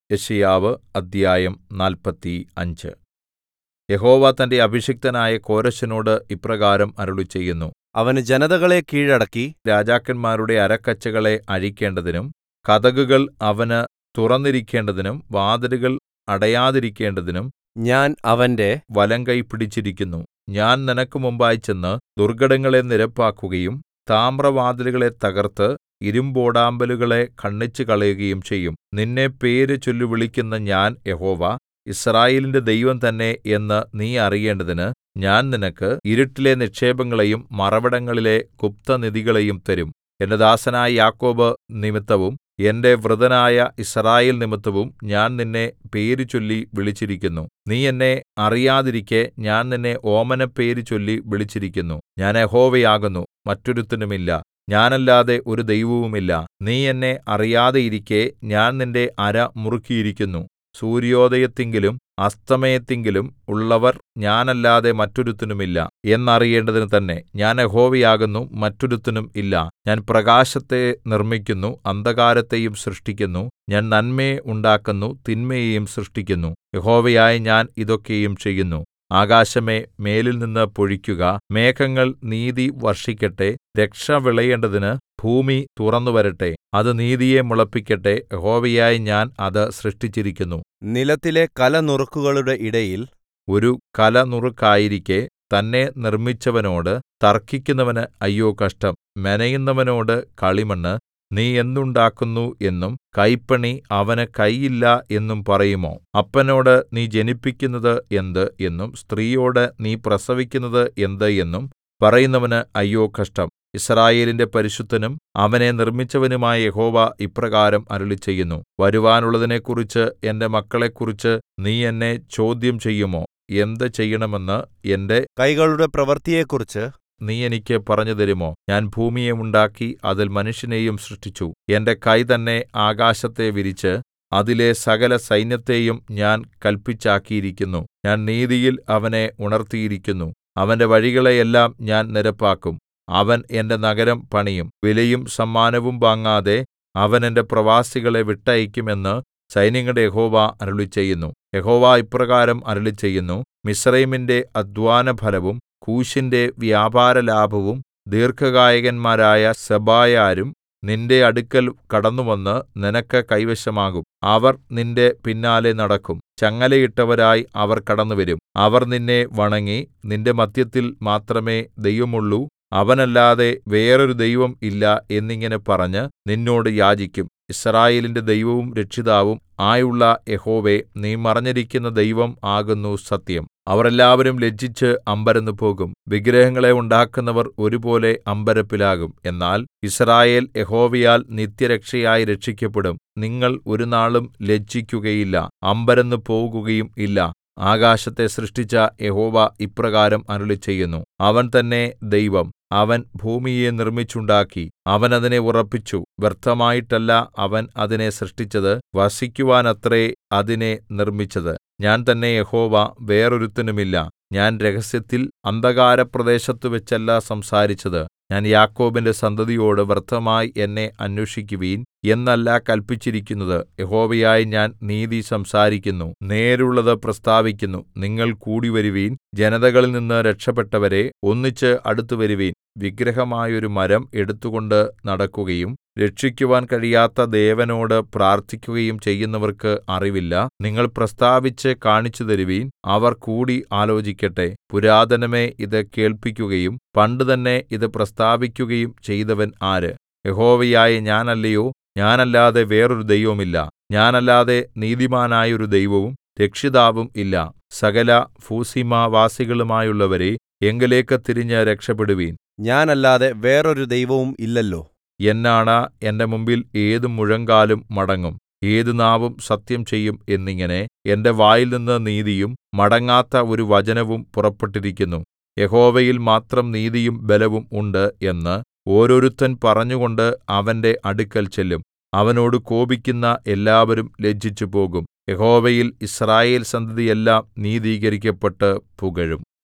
യെശയ്യാവ് അദ്ധ്യായം നാല്പത്തി അഞ്ച് യഹോവ തന്റെ അഭിഷിക്തനായ കോരെശിനോട് ഇപ്രകാരം അരുളിച്ചെയ്യുന്നു അവന് ജനതകളെ കീഴടക്കി രാജാക്കന്മാരുടെ അരക്കച്ചകളെ അഴിക്കേണ്ടതിനും കതകുകൾ അവന് തുറന്നിരിക്കേണ്ടതിനും വാതിലുകൾ അടയാതിരിക്കേണ്ടതിനും ഞാൻ അവന്റെ വലങ്കൈ പിടിച്ചിരിക്കുന്നു ഞാൻ നിനക്ക് മുമ്പായി ചെന്ന് ദുർഘടങ്ങളെ നിരപ്പാക്കുകയും താമ്രവാതിലുകളെ തകർത്ത് ഇരിമ്പോടാമ്പലുകളെ ഖണ്ഡിച്ചുകളയുകയും ചെയ്യും നിന്നെ പേര് ചൊല്ലി വിളിക്കുന്ന ഞാൻ യഹോവ യിസ്രായേലിന്റെ ദൈവം തന്നെ എന്ന് നീ അറിയേണ്ടതിന് ഞാൻ നിനക്ക് ഇരുട്ടിലെ നിക്ഷേപങ്ങളെയും മറവിടങ്ങളിലെ ഗുപ്തനിധികളെയും തരും എന്റെ ദാസനായ യാക്കോബ് നിമിത്തവും എന്റെ വൃതനായ യിസ്രായേൽ നിമിത്തവും ഞാൻ നിന്നെ പേരുചൊല്ലി വിളിച്ചിരിക്കുന്നു നീ എന്നെ അറിയാതിരിക്കെ ഞാൻ നിന്നെ ഓമനപ്പേര് ചൊല്ലി വിളിച്ചിരിക്കുന്നു ഞാൻ യഹോവയാകുന്നു മറ്റൊരുത്തനുമില്ല ഞാനല്ലാതെ ഒരു ദൈവവുമില്ല നീ എന്നെ അറിയാതെയിരിക്കെ ഞാൻ നിന്റെ അര മുറുക്കിയിരിക്കുന്നു സൂര്യോദയത്തിങ്കലും അസ്തമയത്തിങ്കലും ഉള്ളവർ ഞാനല്ലാതെ മറ്റൊരുത്തനുമില്ല എന്നറിയേണ്ടതിന് തന്നെ ഞാൻ യഹോവയാകുന്നു മറ്റൊരുത്തനും ഇല്ല ഞാൻ പ്രകാശത്തെ നിർമ്മിക്കുന്നു അന്ധകാരത്തെയും സൃഷ്ടിക്കുന്നു ഞാൻ നന്മയെ ഉണ്ടാക്കുന്നു തിന്മയെയും സൃഷ്ടിക്കുന്നു യഹോവയായ ഞാൻ ഇതൊക്കെയും ചെയ്യുന്നു ആകാശമേ മേലിൽനിന്ന് പൊഴിക്കുക മേഘങ്ങൾ നീതി വർഷിക്കട്ടെ രക്ഷ വിളയേണ്ടതിന് ഭൂമി തുറന്നുവരട്ടെ അത് നീതിയെ മുളപ്പിക്കട്ടെ യഹോവയായ ഞാൻ അത് സൃഷ്ടിച്ചിരിക്കുന്നു നിലത്തിലെ കലനുറുക്കുകളുടെ ഇടയിൽ ഒരു കലനുറുക്കായിരിക്കെ തന്നെ നിർമ്മിച്ചവനോട് തർക്കിക്കുന്നവന് അയ്യോ കഷ്ടം മെനയുന്നവനോട് കളിമണ്ണ് നീ എന്തുണ്ടാക്കുന്നു എന്നും കൈപ്പണി അവന് കൈയില്ല എന്നും പറയുമോ അപ്പനോട് നീ ജനിപ്പിക്കുന്നത് എന്ത് എന്നും സ്ത്രീയോട് നീ പ്രസവിക്കുന്നത് എന്ത് എന്നും പറയുന്നവന് അയ്യോ കഷ്ടം യിസ്രായേലിന്റെ പരിശുദ്ധനും അവനെ നിർമ്മിച്ചവനുമായ യഹോവ ഇപ്രകാരം അരുളിച്ചെയ്യുന്നു വരുവാനുള്ളതിനെക്കുറിച്ച് എന്റെ മക്കളെക്കുറിച്ച് നീ എന്നെ ചോദ്യം ചെയ്യുമോ എന്ത് ചെയ്യണമെന്ന് എന്റെ കൈകളുടെ പ്രവൃത്തിയെക്കുറിച്ച് നീ എനിക്ക് പറഞ്ഞുതരുമോ ഞാൻ ഭൂമിയെ ഉണ്ടാക്കി അതിൽ മനുഷ്യനെയും സൃഷ്ടിച്ചു എന്റെ കൈ തന്നെ ആകാശത്തെ വിരിച്ച് അതിലെ സകല സൈന്യത്തെയും ഞാൻ കല്പിച്ചാക്കിയിരിക്കുന്നു ഞാൻ നീതിയിൽ അവനെ ഉണർത്തിയിരിക്കുന്നു അവന്റെ വഴികളെയെല്ലാം ഞാൻ നിരപ്പാക്കും അവൻ എന്റെ നഗരം പണിയും വിലയും സമ്മാനവും വാങ്ങാതെ അവൻ എന്റെ പ്രവാസികളെ വിട്ടയയ്ക്കും എന്ന് സൈന്യങ്ങളുടെ യഹോവ അരുളിച്ചെയ്യുന്നു യഹോവ ഇപ്രകാരം അരുളിച്ചെയ്യുന്നു മിസ്രയീമിന്റെ അധ്വാനഫലവും കൂശിന്റെ വ്യാപാരലാഭവും ദീർഘകായകന്മാരായ സെബായാരും നിന്റെ അടുക്കൽ കടന്നുവന്ന് നിനക്ക് കൈവശമാകും അവർ നിന്റെ പിന്നാലെ നടക്കും ചങ്ങലയിട്ടവരായി അവർ കടന്നുവരും അവർ നിന്നെ വണങ്ങി നിന്റെ മദ്ധ്യത്തിൽ മാത്രമേ ദൈവമുള്ളൂ അവനല്ലാതെ വേറൊരു ദൈവം ഇല്ല എന്നിങ്ങനെ പറഞ്ഞ് നിന്നോട് യാചിക്കും യിസ്രായേലിന്റെ ദൈവവും രക്ഷിതാവും ആയുള്ള യഹോവേ നീ മറഞ്ഞിരിക്കുന്ന ദൈവം ആകുന്നു സത്യം അവർ എല്ലാവരും ലജ്ജിച്ച് അമ്പരന്ന് പോകും വിഗ്രഹങ്ങളെ ഉണ്ടാക്കുന്നവർ ഒരുപോലെ അമ്പരപ്പിലാകും എന്നാൽ യിസ്രായേൽ യഹോവയാൽ നിത്യരക്ഷയായി രക്ഷിക്കപ്പെടും നിങ്ങൾ ഒരുനാളും ലജ്ജിക്കുകയില്ല അമ്പരന്ന് പോകുകയും ഇല്ല ആകാശത്തെ സൃഷ്ടിച്ച യഹോവ ഇപ്രകാരം അരുളിച്ചെയ്യുന്നു അവൻ തന്നെ ദൈവം അവൻ ഭൂമിയെ നിർമ്മിച്ചുണ്ടാക്കി അവൻ അതിനെ ഉറപ്പിച്ചു വ്യർത്ഥമായിട്ടല്ല അവൻ അതിനെ സൃഷ്ടിച്ചത് വസിക്കുവാനത്രേ അതിനെ നിർമ്മിച്ചത് ഞാൻ തന്നെ യഹോവ വേറൊരുത്തനുമില്ല ഞാൻ രഹസ്യത്തിൽ അന്ധകാരപ്രദേശത്തു വെച്ചല്ല സംസാരിച്ചത് ഞാൻ യാക്കോബിന്റെ സന്തതിയോട് വ്യർത്ഥമായി എന്നെ അന്വേഷിക്കുവിൻ എന്നല്ല കല്പിച്ചിരിക്കുന്നത് യഹോവയായ ഞാൻ നീതി സംസാരിക്കുന്നു നേരുള്ളത് പ്രസ്താവിക്കുന്നു നിങ്ങൾ കൂടിവരുവീൻ ജനതകളിൽ നിന്ന് രക്ഷപ്പെട്ടവരെ ഒന്നിച്ച് അടുത്തുവരുവീൻ വിഗ്രഹമായൊരു മരം എടുത്തുകൊണ്ട് നടക്കുകയും രക്ഷിക്കുവാൻ കഴിയാത്ത ദേവനോട് പ്രാർത്ഥിക്കുകയും ചെയ്യുന്നവർക്ക് അറിവില്ല നിങ്ങൾ പ്രസ്താവിച്ച് കാണിച്ചുതരുവീൻ അവർ കൂടി ആലോചിക്കട്ടെ പുരാതനമേ ഇത് കേൾപ്പിക്കുകയും പണ്ടുതന്നെ ഇത് പ്രസ്താവിക്കുകയും ചെയ്തവൻ ആര് യഹോവയായ ഞാനല്ലയോ ഞാനല്ലാതെ വേറൊരു ദൈവമില്ല ഞാനല്ലാതെ നീതിമാനായൊരു ദൈവവും രക്ഷിതാവും ഇല്ല സകല ഭൂസീമാവാസികളുമായുള്ളവരേ എങ്കലേക്ക് തിരിഞ്ഞ് രക്ഷപ്പെടുവീൻ ഞാനല്ലാതെ വേറൊരു ദൈവവും ഇല്ലല്ലോ എന്നാണ എന്റെ മുമ്പിൽ ഏതു മുഴങ്കാലും മടങ്ങും ഏതു നാവും സത്യം ചെയ്യും എന്നിങ്ങനെ എന്റെ വായിൽനിന്ന് നീതിയും മടങ്ങാത്ത ഒരു വചനവും പുറപ്പെട്ടിരിക്കുന്നു യഹോവയിൽ മാത്രം നീതിയും ബലവും ഉണ്ട് എന്ന് ഓരോരുത്തൻ പറഞ്ഞുകൊണ്ട് അവന്റെ അടുക്കൽ ചെല്ലും അവനോട് കോപിക്കുന്ന എല്ലാവരും ലജ്ജിച്ചുപോകും യഹോവയിൽ യിസ്രായേൽ സന്തതിയെല്ലാം നീതീകരിക്കപ്പെട്ട് പുകഴും